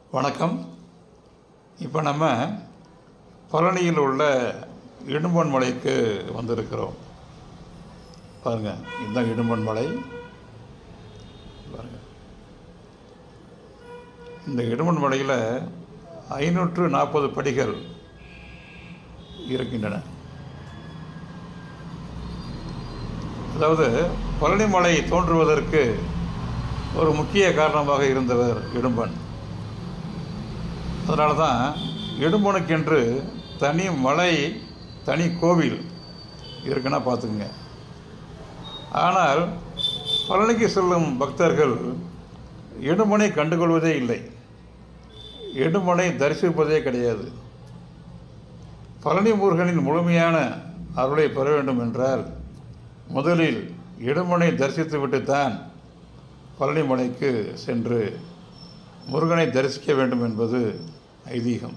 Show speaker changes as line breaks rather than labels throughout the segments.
வணக்கம் இப்போ நம்ம பழனியில் உள்ள இடும்பன் மலைக்கு வந்திருக்கிறோம் பாருங்கள் இதுதான் இடும்பன் மலை பாருங்கள் இந்த இடும்பன் மலையில் ஐநூற்று நாற்பது படிகள் இருக்கின்றன அதாவது பழனி மலை தோன்றுவதற்கு ஒரு முக்கிய காரணமாக இருந்தவர் இடும்பன் அதனால தான் இடும்பனுக்கென்று தனி மலை தனி கோவில் இருக்குன்னா பார்த்துக்குங்க ஆனால் பழனிக்கு செல்லும் பக்தர்கள் இடும்பனை கண்டுகொள்வதே இல்லை இடும்பனை தரிசிப்பதே கிடையாது பழனி முருகனின் முழுமையான அருளை பெற வேண்டும் என்றால் முதலில் இடுமனை தரிசித்துவிட்டுத்தான் பழனி மலைக்கு சென்று முருகனை தரிசிக்க வேண்டும் என்பது ஐதீகம்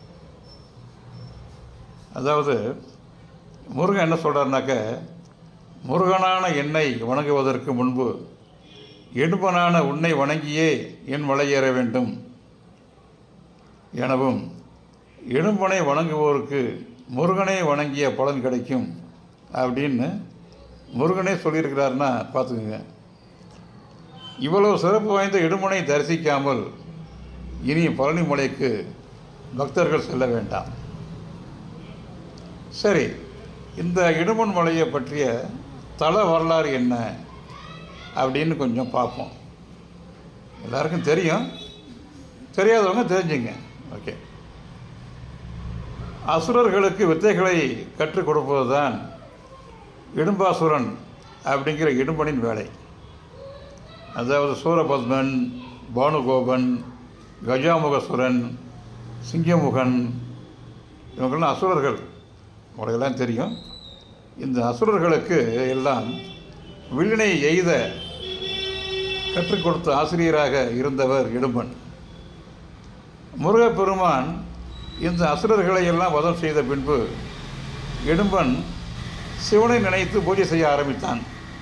அதாவது முருகன் என்ன சொல்கிறாருனாக்க முருகனான என்னை வணங்குவதற்கு முன்பு இடும்பனான உன்னை வணங்கியே என் மலையேற வேண்டும் எனவும் இடும்பனை வணங்குவோருக்கு முருகனை வணங்கிய பலன் கிடைக்கும் அப்படின்னு முருகனே சொல்லியிருக்கிறாருன்னா பார்த்துக்குங்க இவ்வளவு சிறப்பு வாய்ந்த இடுமனை தரிசிக்காமல் இனி பழனி மலைக்கு பக்தர்கள் செல்ல வேண்டாம் சரி இந்த இடுமன் மலையை பற்றிய தல வரலாறு என்ன அப்படின்னு கொஞ்சம் பார்ப்போம் எல்லாருக்கும் தெரியும் தெரியாதவங்க தெரிஞ்சுங்க ஓகே அசுரர்களுக்கு வித்தைகளை கற்றுக் கொடுப்பது தான் இடும்பாசுரன் அப்படிங்கிற இடும்பனின் வேலை அதாவது சூரபத்மன் பானுகோபன் கஜாமுகசுரன் சிங்கமுகன் இவங்கெல்லாம் அசுரர்கள் உங்களுக்கெல்லாம் தெரியும் இந்த அசுரர்களுக்கு எல்லாம் வில்லினை எய்த கற்றுக் கொடுத்த ஆசிரியராக இருந்தவர் இடும்பன் முருகப்பெருமான் இந்த அசுரர்களை எல்லாம் வதம் செய்த பின்பு இடும்பன் சிவனை நினைத்து பூஜை செய்ய ஆரம்பித்தான்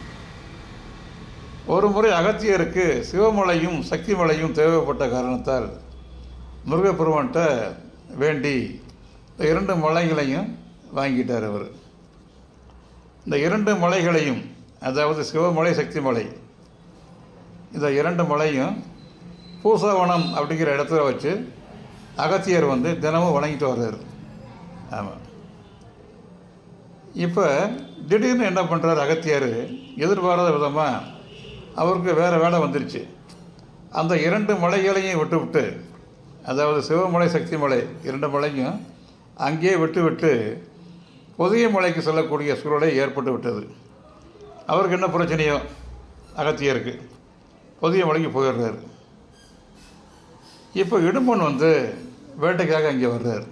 ஒரு முறை அகத்தியருக்கு சிவமலையும் சக்தி மலையும் தேவைப்பட்ட காரணத்தால் முருகப்பெருமான்கிட்ட வேண்டி இந்த இரண்டு மலைகளையும் வாங்கிட்டார் அவர் இந்த இரண்டு மலைகளையும் அதாவது சிவமலை சக்தி மலை இந்த இரண்டு மலையும் பூசவனம் அப்படிங்கிற இடத்துல வச்சு அகத்தியர் வந்து தினமும் வணங்கிட்டு வர்றாரு ஆமாம் இப்போ திடீர்னு என்ன பண்ணுறாரு அகத்தியார் எதிர்பாராத விதமாக அவருக்கு வேறு வேலை வந்துருச்சு அந்த இரண்டு மலைகளையும் விட்டு விட்டு அதாவது சிவமலை சக்தி மலை இரண்டு மலையும் அங்கேயே விட்டு விட்டு புதிய மலைக்கு செல்லக்கூடிய சூழலை ஏற்பட்டு விட்டது அவருக்கு என்ன பிரச்சனையோ அகத்தியருக்கு புதிய மலைக்கு போயிடுறாரு இப்போ இடும்பன் வந்து வேட்டைக்காக இங்கே வர்றார்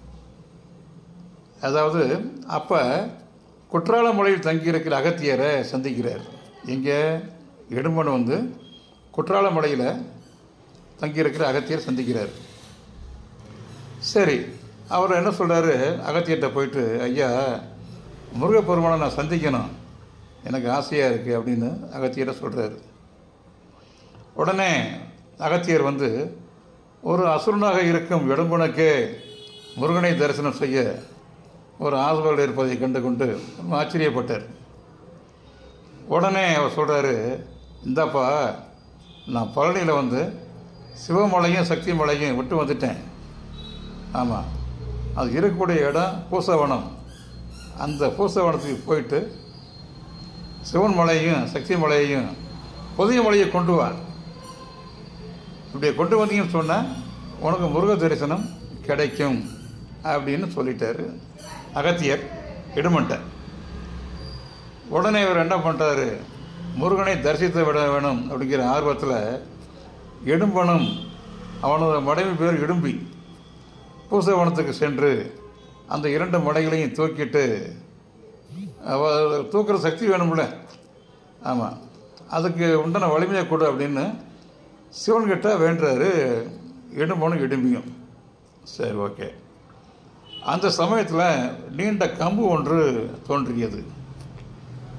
அதாவது அப்போ குற்றாலமலையில் தங்கியிருக்கிற அகத்தியரை சந்திக்கிறார் இங்கே இடும்பன் வந்து குற்றாலமலையில் தங்கியிருக்கிற அகத்தியர் சந்திக்கிறார் சரி அவர் என்ன சொல்கிறாரு அகத்தியர்கிட்ட போயிட்டு ஐயா முருகப்பெருமானை நான் சந்திக்கணும் எனக்கு ஆசையாக இருக்குது அப்படின்னு அகத்தியரை சொல்கிறாரு உடனே அகத்தியர் வந்து ஒரு அசுரனாக இருக்கும் இடும்பனுக்கே முருகனை தரிசனம் செய்ய ஒரு ஆசைகள் இருப்பதை கண்டு கொண்டு ரொம்ப ஆச்சரியப்பட்டார் உடனே அவர் சொல்கிறாரு இந்தாப்பா நான் பழனியில் வந்து சிவமலையும் சக்தி மலையும் விட்டு வந்துட்டேன் ஆமாம் அது இருக்கக்கூடிய இடம் பூசவனம் அந்த பூசவனத்துக்கு போயிட்டு சிவன் மலையும் சக்தி மலையையும் புதிய மலையை கொண்டு வா இப்படி கொண்டு வந்தீங்கன்னு சொன்னால் உனக்கு முருக தரிசனம் கிடைக்கும் அப்படின்னு சொல்லிட்டாரு அகத்தியர் இடுமன்ட்ட உடனே இவர் என்ன பண்ணுறாரு முருகனை தரிசித்து விட வேணும் அப்படிங்கிற ஆர்வத்தில் இடும்பனும் அவனது மனைவி பேர் இடும்பி பூசவனத்துக்கு சென்று அந்த இரண்டு மடைகளையும் தூக்கிட்டு அவ தூக்குற சக்தி வேணும்ல ஆமாம் அதுக்கு உண்டான வலிமையை கொடு அப்படின்னு சிவன்கிட்ட வேண்டுறாரு இடும்பனும் இடும்பியும் சரி ஓகே அந்த சமயத்தில் நீண்ட கம்பு ஒன்று தோன்றியது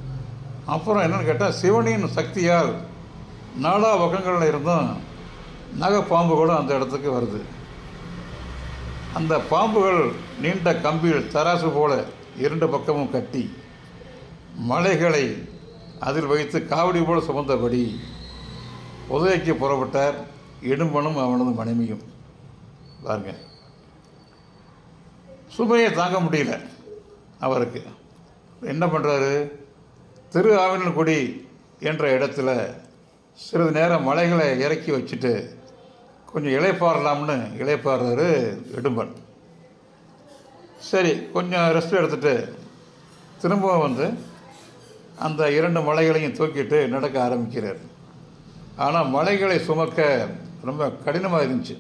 அப்புறம் என்னன்னு கேட்டால் சிவனின் சக்தியால் நாலா பக்கங்களில் இருந்தும் நாகப்பாம்பு கூட அந்த இடத்துக்கு வருது அந்த பாம்புகள் நீண்ட கம்பியில் தராசு போல இரண்டு பக்கமும் கட்டி மலைகளை அதில் வைத்து காவடி போல சுமந்தபடி உதவிக்கு புறப்பட்டார் இடும்பனும் அவனது மனைவியும் பாருங்க சுமையை தாங்க முடியல அவருக்கு என்ன பண்ணுறாரு திரு ஆவினன்குடி என்ற இடத்துல சிறிது நேரம் மலைகளை இறக்கி வச்சுட்டு கொஞ்சம் இளைப்பாறலாம்னு இளைப்பாடுறாரு இடும்பன் சரி கொஞ்சம் ரெஸ்ட் எடுத்துட்டு திரும்பவும் வந்து அந்த இரண்டு மலைகளையும் தூக்கிட்டு நடக்க ஆரம்பிக்கிறார் ஆனால் மலைகளை சுமக்க ரொம்ப கடினமாக இருந்துச்சு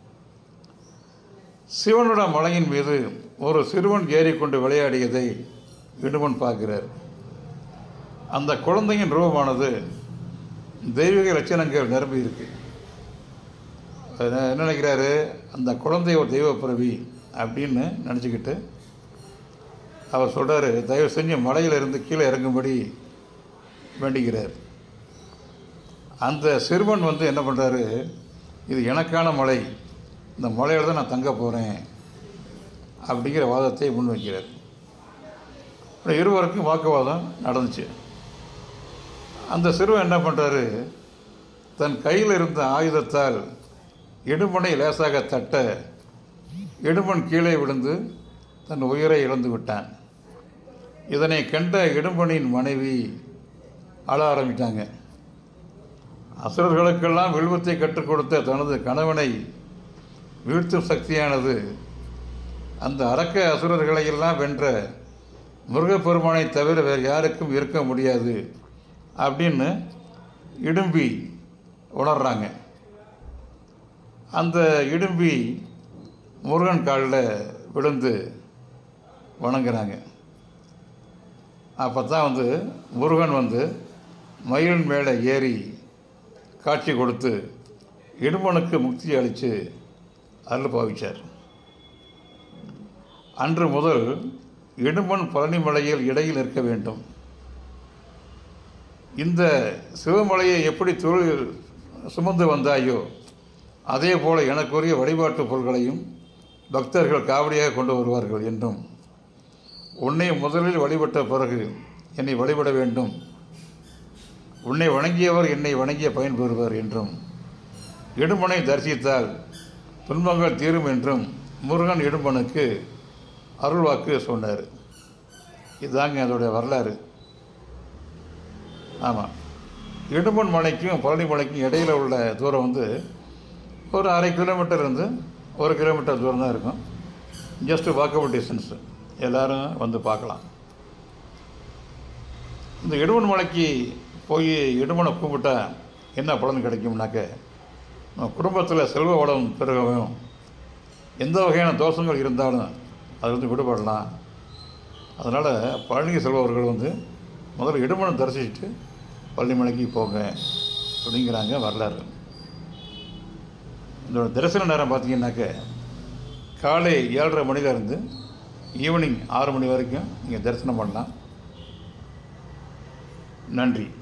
சிவனோட மலையின் மீது ஒரு சிறுவன் ஏறிக்கொண்டு விளையாடியதை இடுமன் பார்க்கிறார் அந்த குழந்தையின் ரூபமானது தெய்வீக லட்சணங்கள் நிரம்பி இருக்கு அது என்ன நினைக்கிறாரு அந்த குழந்தை ஒரு தெய்வ பிறவி அப்படின்னு நினச்சிக்கிட்டு அவர் சொல்கிறாரு தயவு செஞ்சு மலையிலிருந்து கீழே இறங்கும்படி வேண்டிக்கிறார் அந்த சிறுவன் வந்து என்ன பண்ணுறாரு இது எனக்கான மலை இந்த மலையில் தான் நான் தங்க போகிறேன் அப்படிங்கிற வாதத்தை முன்வைக்கிறார் அப்புறம் இருவருக்கும் வாக்குவாதம் நடந்துச்சு அந்த சிறுவன் என்ன பண்ணுறாரு தன் கையில் இருந்த ஆயுதத்தால் இடுமனை லேசாக தட்ட இடுமன் கீழே விழுந்து தன் உயிரை இழந்து விட்டான் இதனை கண்ட இடும்பனின் மனைவி அழ ஆரம்பித்தாங்க அசுரர்களுக்கெல்லாம் வில்வத்தை கற்றுக் கொடுத்த தனது கணவனை வீழ்த்தும் சக்தியானது அந்த அரக்க அசுரர்களை எல்லாம் வென்ற முருகப்பெருமானை தவிர வேறு யாருக்கும் இருக்க முடியாது அப்படின்னு இடும்பி உணர்றாங்க அந்த இடும்பி முருகன் காலில் விழுந்து வணங்குறாங்க அப்போ தான் வந்து முருகன் வந்து மயில் மேலே ஏறி காட்சி கொடுத்து இடும்பனுக்கு முக்தி அளித்து அருள் பாவிச்சார் அன்று முதல் இடும்பன் பழனிமலையில் இடையில் இருக்க வேண்டும் இந்த சிவமலையை எப்படி தொழில் சுமந்து வந்தாயோ அதே போல எனக்குரிய வழிபாட்டு பொருள்களையும் பக்தர்கள் காவடியாக கொண்டு வருவார்கள் என்றும் உன்னை முதலில் வழிபட்ட பிறகு என்னை வழிபட வேண்டும் உன்னை வணங்கியவர் என்னை வணங்கிய பயன்பெறுவர் என்றும் இடும்பனை தரிசித்தால் துன்பங்கள் தீரும் என்றும் முருகன் இடும்பனுக்கு அருள்வாக்கு சொன்னார் இதுதாங்க அதோடைய வரலாறு ஆமாம் இடும்பன் மலைக்கும் பழனி மலைக்கும் இடையில் உள்ள தூரம் வந்து ஒரு அரை கிலோமீட்டர் இருந்து ஒரு கிலோமீட்டர் தூரம் தான் இருக்கும் ஜஸ்ட்டு வாக்கபிள் டிஸ்டன்ஸு எல்லோரும் வந்து பார்க்கலாம் இந்த இடுமன் மலைக்கு போய் இடுமனை கும்பிட்டா என்ன பலன் கிடைக்கும்னாக்க நம்ம குடும்பத்தில் செல்வ வளம் பெருகவும் எந்த வகையான தோஷங்கள் இருந்தாலும் அதிலிருந்து விடுபடலாம் அதனால் பழனிக்கு செல்பவர்கள் வந்து முதல்ல இடுமனை தரிசிச்சுட்டு பழனிமலைக்கு போங்க அப்படிங்கிறாங்க வரலாறு இதோட தரிசன நேரம் பார்த்தீங்கன்னாக்க காலை ஏழரை மணிலேருந்து ஈவினிங் ஆறு மணி வரைக்கும் நீங்கள் தரிசனம் பண்ணலாம் நன்றி